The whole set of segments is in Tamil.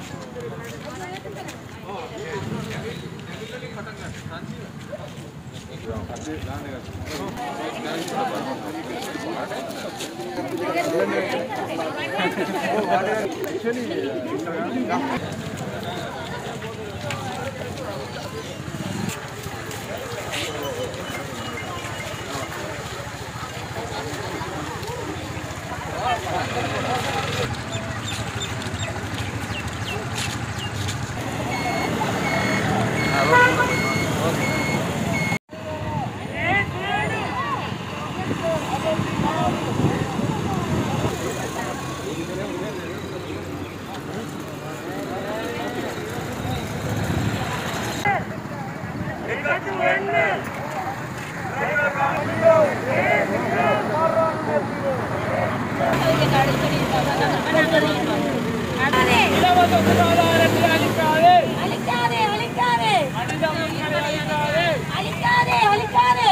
அழிக்காதே அழிக்காதே அழிக்காதே அழிக்காதே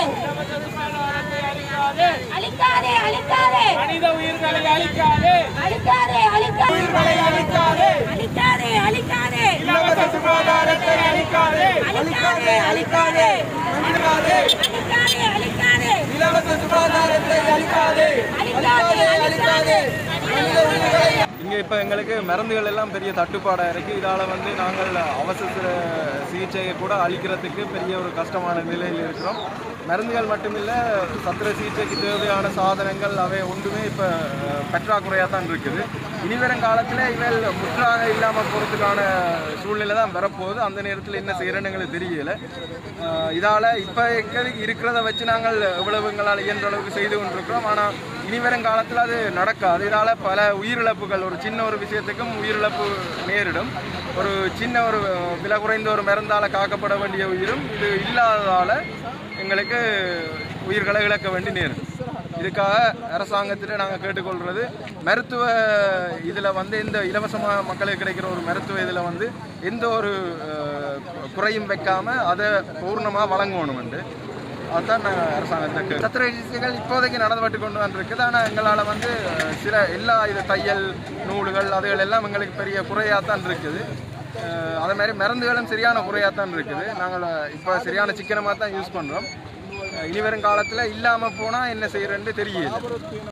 அழிக்காதே அழிக்காதே மனித உயிர்களை அழிக்காதே அழிக்காதே அழிக்காதே உயிர்களை அழிக்காதே அழிக்காதே அழிக்காதே இலவச சுகாதாரத்தை அழிக்காதே அழிக்காதே அழிக்காதே அழிக்காதே அழிக்காதே அழிக்காதே இலவச சுகாதாரத்தை அழிக்காதே அழிக்காதே அழிக்காதே இங்கே இப்போ எங்களுக்கு மருந்துகள் எல்லாம் பெரிய தட்டுப்பாடாக இருக்குது இதால் வந்து நாங்கள் அவசர சிகிச்சையை கூட அளிக்கிறதுக்கு பெரிய ஒரு கஷ்டமான நிலையில் இருக்கிறோம் மருந்துகள் மட்டுமில்லை சத்திர சிகிச்சைக்கு தேவையான சாதனங்கள் அவை ஒன்றுமே இப்போ பற்றாக்குறையாக தான் இருக்குது இனிவரும் காலத்தில் இவள் முற்றாக இல்லாமல் போகிறதுக்கான சூழ்நிலை தான் வரப்போகுது அந்த நேரத்தில் என்ன செய்கிறேன்னு எங்களுக்கு தெரியல இதால் இப்போ இருக்கிறத வச்சு நாங்கள் எவ்வளவு எங்களால் இயன்ற அளவுக்கு செய்து கொண்டிருக்கிறோம் ஆனால் இனிவரும் காலத்தில் அது நடக்காது இதனால் பல உயிரிழப்புகள் ஒரு சின்ன ஒரு விஷயத்துக்கும் உயிரிழப்பு நேரிடும் ஒரு சின்ன ஒரு விலை குறைந்த ஒரு மருந்தால் காக்கப்பட வேண்டிய உயிரும் இது இல்லாததால் எங்களுக்கு உயிர்களை இழக்க வேண்டி நேரும் இதுக்காக அரசாங்கத்திட்ட நாங்கள் கேட்டுக்கொள்கிறது மருத்துவ இதில் வந்து இந்த இலவசமாக மக்களுக்கு கிடைக்கிற ஒரு மருத்துவ இதில் வந்து எந்த ஒரு அஹ், குறையும் வைக்காமல் அதை பூர்ணமாக வழங்கணும் வந்து அதுதான் நாங்கள் அரசாங்கத்துக்கு சத்திர சிகிச்சைகள் இப்போதைக்கு நடந்துபட்டு கொண்டு வந்துருக்குது ஆனால் எங்களால் வந்து அஹ், சில எல்லா இது தையல் நூல்கள் அதுகள் எல்லாம் எங்களுக்கு பெரிய குறையாக தான் இருக்குது அஹ், அதே மாதிரி மருந்துகளும் சரியான குறையாக தான் இருக்குது நாங்கள் இப்போ சரியான சிக்கனமாக தான் யூஸ் பண்ணுறோம் இனி வரும் காலத்தில் இல்லாமல் போனால் என்ன செய்யறேன்னு தெரியல